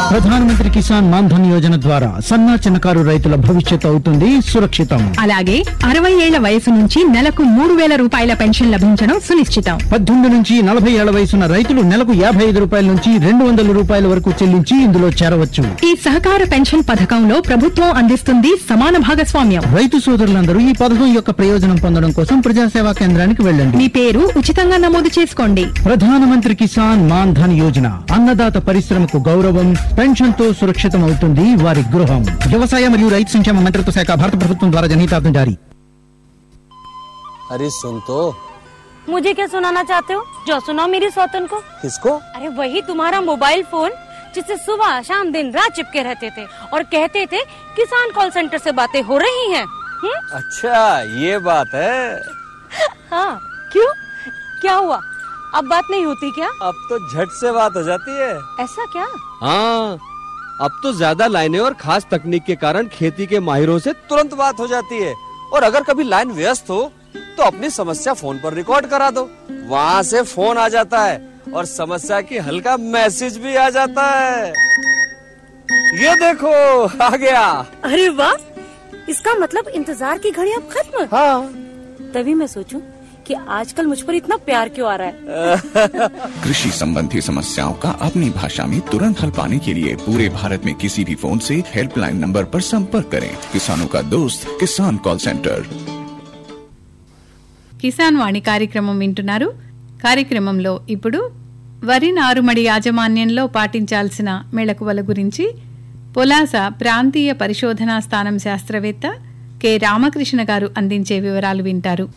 ప్రధానమంత్రి కిసాన్ మాన్ధన్ యోజన ద్వారా సన్న చిన్నకారు రైతుల భవిష్యత్తు అవుతుంది సురక్షితం అలాగే అరవై ఏళ్ల వయసు నుంచి నెలకు మూడు వేల రూపాయల పెన్షన్ లభించడం సునిశ్చితం పద్దెనిమిది నుంచి నలభై ఏళ్ల వయసున్న రైతులు నెలకు యాభై ఐదు రూపాయల నుంచి రెండు వందల రూపాయల వరకు చెల్లించి ఇందులో చేరవచ్చు ఈ సహకార పెన్షన్ పథకంలో ప్రభుత్వం అందిస్తుంది సమాన భాగస్వామ్యం రైతు సోదరులందరూ ఈ పథకం యొక్క ప్రయోజనం పొందడం కోసం ప్రజాసేవా కేంద్రానికి వెళ్ళండి మీ పేరు ఉచితంగా నమోదు చేసుకోండి ప్రధానమంత్రి కిసాన్ మాన్ ధన్ యోజన అన్నదాత పరిశ్రమకు గౌరవం పెన్షన్ తో సురక్షితం అవుతుంది వారి గృహం వ్యవసాయ మరియు రైతు సంక్షేమ మంత్రిత్వ శాఖ భారత ప్రభుత్వం ద్వారా జనహితార్థం జారీ अरे सुन तो मुझे क्या सुनाना चाहते हो जो सुनाओ मेरी सौतन को किसको अरे वही तुम्हारा मोबाइल फोन जिससे सुबह शाम दिन रात चिपके रहते थे और कहते थे किसान कॉल सेंटर से बातें हो रही हैं हम्म? अच्छा ये बात है हाँ क्यों क्या हुआ अब बात नहीं होती क्या अब तो झट से बात हो जाती है ऐसा क्या हाँ अब तो ज्यादा लाइनें और खास तकनीक के कारण खेती के माहिरों से तुरंत बात हो जाती है और अगर कभी लाइन व्यस्त हो तो अपनी समस्या फोन पर रिकॉर्ड करा दो वहाँ से फोन आ जाता है और समस्या की हल का मैसेज भी आ जाता है ये देखो आ गया अरे वाह इसका मतलब इंतजार की घड़ी अब खत्म हाँ तभी मैं सोचूं कि आजकल मुझ पर इतना प्यार क्यों आ रहा है कृषि संबंधी समस्याओं का अपनी भाषा में तुरंत हल पाने के लिए पूरे भारत में किसी भी फोन से हेल्पलाइन नंबर पर संपर्क करें किसानों का दोस्त किसान कॉल सेंटर కిసాన్ వాణి కార్యక్రమం వింటున్నారు కార్యక్రమంలో ఇప్పుడు వరి నారుమడి యాజమాన్యంలో పాటించాల్సిన మెళకువల గురించి పొలాస ప్రాంతీయ పరిశోధనా స్థానం శాస్త్రవేత్త కె రామకృష్ణ గారు అందించే వివరాలు వింటారు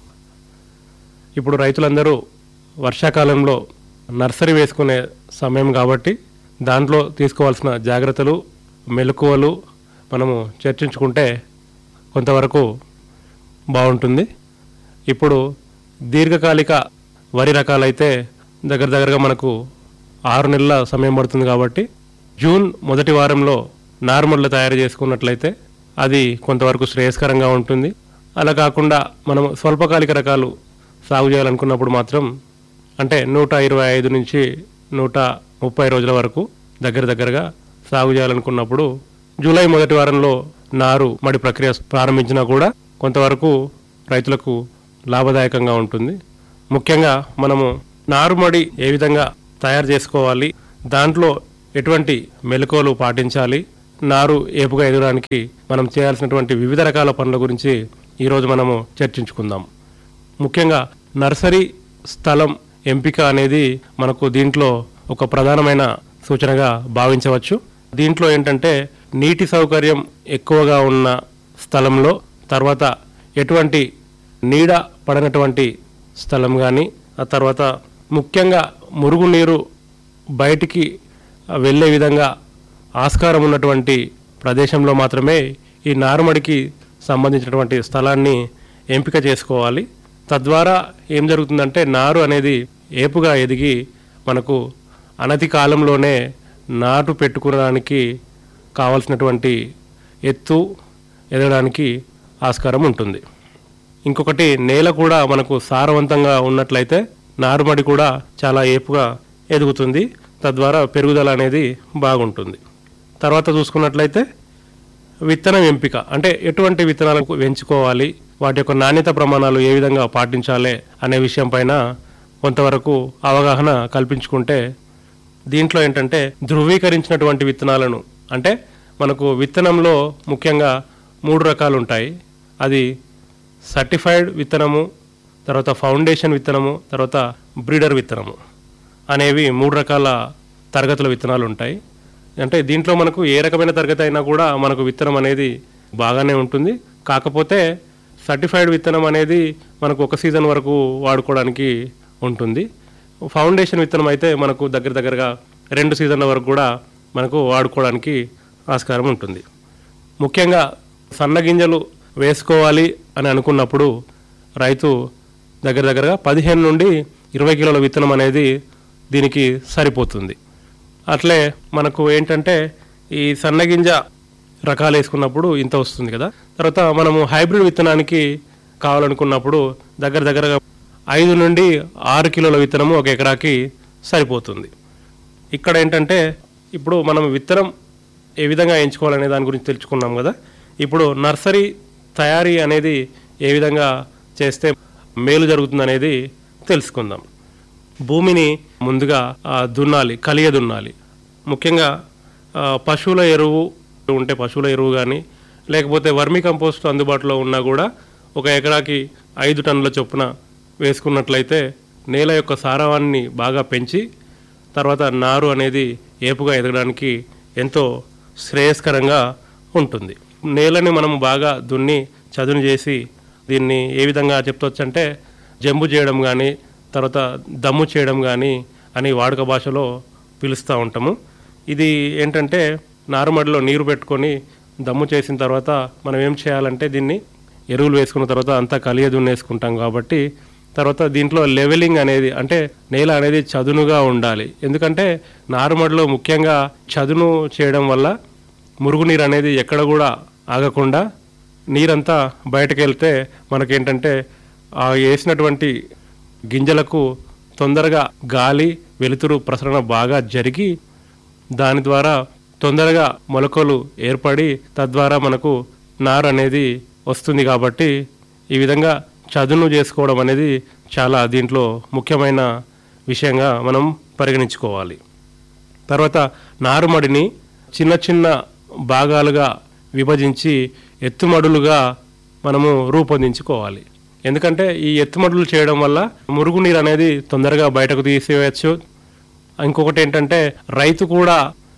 ఇప్పుడు రైతులందరూ వర్షాకాలంలో నర్సరీ వేసుకునే సమయం కాబట్టి దాంట్లో తీసుకోవాల్సిన జాగ్రత్తలు మెలకువలు మనము చర్చించుకుంటే కొంతవరకు బాగుంటుంది ఇప్పుడు దీర్ఘకాలిక వరి రకాలైతే దగ్గర దగ్గరగా మనకు ఆరు నెలల సమయం పడుతుంది కాబట్టి జూన్ మొదటి వారంలో నార్మల్లు తయారు చేసుకున్నట్లయితే అది కొంతవరకు శ్రేయస్కరంగా ఉంటుంది అలా కాకుండా మనం స్వల్పకాలిక రకాలు సాగు చేయాలనుకున్నప్పుడు మాత్రం అంటే నూట ఇరవై ఐదు నుంచి నూట ముప్పై రోజుల వరకు దగ్గర దగ్గరగా సాగు చేయాలనుకున్నప్పుడు జూలై మొదటి వారంలో నారు మడి ప్రక్రియ ప్రారంభించినా కూడా కొంతవరకు రైతులకు లాభదాయకంగా ఉంటుంది ముఖ్యంగా మనము నారుమడి ఏ విధంగా తయారు చేసుకోవాలి దాంట్లో ఎటువంటి మెలకువలు పాటించాలి నారు ఏపుగా ఎదగడానికి మనం చేయాల్సినటువంటి వివిధ రకాల పనుల గురించి ఈరోజు మనము చర్చించుకుందాం ముఖ్యంగా నర్సరీ స్థలం ఎంపిక అనేది మనకు దీంట్లో ఒక ప్రధానమైన సూచనగా భావించవచ్చు దీంట్లో ఏంటంటే నీటి సౌకర్యం ఎక్కువగా ఉన్న స్థలంలో తర్వాత ఎటువంటి నీడ పడనటువంటి స్థలం కానీ ఆ తర్వాత ముఖ్యంగా మురుగునీరు బయటికి వెళ్ళే విధంగా ఆస్కారం ఉన్నటువంటి ప్రదేశంలో మాత్రమే ఈ నారుమడికి సంబంధించినటువంటి స్థలాన్ని ఎంపిక చేసుకోవాలి తద్వారా ఏం జరుగుతుందంటే నారు అనేది ఏపుగా ఎదిగి మనకు అనతి కాలంలోనే నాటు పెట్టుకోవడానికి కావలసినటువంటి ఎత్తు ఎదగడానికి ఆస్కారం ఉంటుంది ఇంకొకటి నేల కూడా మనకు సారవంతంగా ఉన్నట్లయితే నారుమడి కూడా చాలా ఏపుగా ఎదుగుతుంది తద్వారా పెరుగుదల అనేది బాగుంటుంది తర్వాత చూసుకున్నట్లయితే విత్తనం ఎంపిక అంటే ఎటువంటి విత్తనాలకు ఎంచుకోవాలి వాటి యొక్క నాణ్యత ప్రమాణాలు ఏ విధంగా పాటించాలి అనే విషయం పైన కొంతవరకు అవగాహన కల్పించుకుంటే దీంట్లో ఏంటంటే ధృవీకరించినటువంటి విత్తనాలను అంటే మనకు విత్తనంలో ముఖ్యంగా మూడు రకాలు ఉంటాయి అది సర్టిఫైడ్ విత్తనము తర్వాత ఫౌండేషన్ విత్తనము తర్వాత బ్రీడర్ విత్తనము అనేవి మూడు రకాల తరగతుల విత్తనాలు ఉంటాయి అంటే దీంట్లో మనకు ఏ రకమైన తరగతి అయినా కూడా మనకు విత్తనం అనేది బాగానే ఉంటుంది కాకపోతే సర్టిఫైడ్ విత్తనం అనేది మనకు ఒక సీజన్ వరకు వాడుకోవడానికి ఉంటుంది ఫౌండేషన్ విత్తనం అయితే మనకు దగ్గర దగ్గరగా రెండు సీజన్ల వరకు కూడా మనకు వాడుకోవడానికి ఆస్కారం ఉంటుంది ముఖ్యంగా సన్న గింజలు వేసుకోవాలి అని అనుకున్నప్పుడు రైతు దగ్గర దగ్గరగా పదిహేను నుండి ఇరవై కిలోల విత్తనం అనేది దీనికి సరిపోతుంది అట్లే మనకు ఏంటంటే ఈ సన్నగింజ రకాలు వేసుకున్నప్పుడు ఇంత వస్తుంది కదా తర్వాత మనము హైబ్రిడ్ విత్తనానికి కావాలనుకున్నప్పుడు దగ్గర దగ్గరగా ఐదు నుండి ఆరు కిలోల విత్తనము ఒక ఎకరాకి సరిపోతుంది ఇక్కడ ఏంటంటే ఇప్పుడు మనం విత్తనం ఏ విధంగా ఎంచుకోవాలనే దాని గురించి తెలుసుకున్నాం కదా ఇప్పుడు నర్సరీ తయారీ అనేది ఏ విధంగా చేస్తే మేలు జరుగుతుంది అనేది తెలుసుకుందాం భూమిని ముందుగా ఆ, దున్నాలి కలియ దున్నాలి ముఖ్యంగా ఆ, పశువుల ఎరువు ఉంటే పశువుల ఎరువు కానీ లేకపోతే వర్మి కంపోస్ట్ అందుబాటులో ఉన్నా కూడా ఒక ఎకరాకి ఐదు టన్నుల చొప్పున వేసుకున్నట్లయితే నేల యొక్క సారవాన్ని బాగా పెంచి తర్వాత నారు అనేది ఏపుగా ఎదగడానికి ఎంతో శ్రేయస్కరంగా ఉంటుంది నేలని మనం బాగా దున్ని చదును చేసి దీన్ని ఏ విధంగా చెప్తొచ్చు అంటే జంబు చేయడం కానీ తర్వాత దమ్ము చేయడం కానీ అని వాడుక భాషలో పిలుస్తూ ఉంటాము ఇది ఏంటంటే నారుమడిలో నీరు పెట్టుకొని దమ్ము చేసిన తర్వాత మనం ఏం చేయాలంటే దీన్ని ఎరువులు వేసుకున్న తర్వాత అంతా కలియ దున్నేసుకుంటాం కాబట్టి తర్వాత దీంట్లో లెవెలింగ్ అనేది అంటే నేల అనేది చదునుగా ఉండాలి ఎందుకంటే నారుమడిలో ముఖ్యంగా చదును చేయడం వల్ల మురుగునీరు అనేది ఎక్కడ కూడా ఆగకుండా నీరంతా బయటకు వెళ్తే మనకేంటంటే ఆ వేసినటువంటి గింజలకు తొందరగా గాలి వెలుతురు ప్రసరణ బాగా జరిగి దాని ద్వారా తొందరగా మొలకలు ఏర్పడి తద్వారా మనకు నారు అనేది వస్తుంది కాబట్టి ఈ విధంగా చదును చేసుకోవడం అనేది చాలా దీంట్లో ముఖ్యమైన విషయంగా మనం పరిగణించుకోవాలి తర్వాత నారుమడిని చిన్న చిన్న భాగాలుగా విభజించి ఎత్తుమడులుగా మనము రూపొందించుకోవాలి ఎందుకంటే ఈ ఎత్తుమడులు చేయడం వల్ల మురుగునీరు అనేది తొందరగా బయటకు తీసేయచ్చు ఇంకొకటి ఏంటంటే రైతు కూడా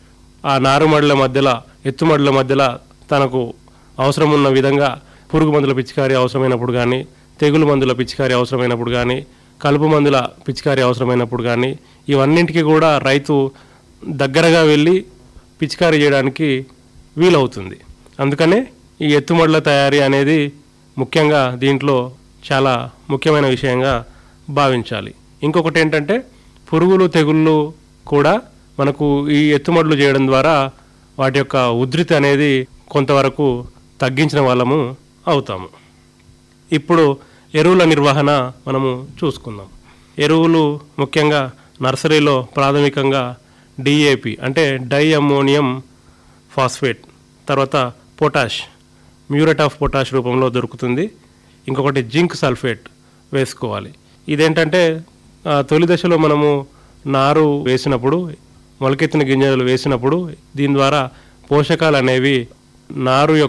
ఆ నారుమడుల మధ్యలో ఎత్తుమడుల మధ్యలో తనకు అవసరం ఉన్న విధంగా పురుగు మందుల పిచికారీ అవసరమైనప్పుడు కానీ తెగులు మందుల పిచికారీ అవసరమైనప్పుడు కానీ కలుపు మందుల పిచికారీ అవసరమైనప్పుడు కానీ ఇవన్నింటికి కూడా రైతు దగ్గరగా వెళ్ళి పిచికారీ చేయడానికి వీలవుతుంది అందుకనే ఈ ఎత్తుమడుల తయారీ అనేది ముఖ్యంగా దీంట్లో చాలా ముఖ్యమైన విషయంగా భావించాలి ఇంకొకటి ఏంటంటే పురుగులు తెగుళ్ళు కూడా మనకు ఈ ఎత్తుమడులు చేయడం ద్వారా వాటి యొక్క ఉధృతి అనేది కొంతవరకు తగ్గించిన వాళ్ళము అవుతాము ఇప్పుడు ఎరువుల నిర్వహణ మనము చూసుకుందాం ఎరువులు ముఖ్యంగా నర్సరీలో ప్రాథమికంగా డిఏపి అంటే డై అమ్మోనియం ఫాస్ఫేట్ తర్వాత పొటాష్ మ్యూరేట్ ఆఫ్ పొటాష్ రూపంలో దొరుకుతుంది ఇంకొకటి జింక్ సల్ఫేట్ వేసుకోవాలి ఇదేంటంటే ఆ, తొలి దశలో మనము నారు వేసినప్పుడు మొలకెత్తిన గింజలు వేసినప్పుడు దీని ద్వారా పోషకాలు అనేవి నారు యొక్క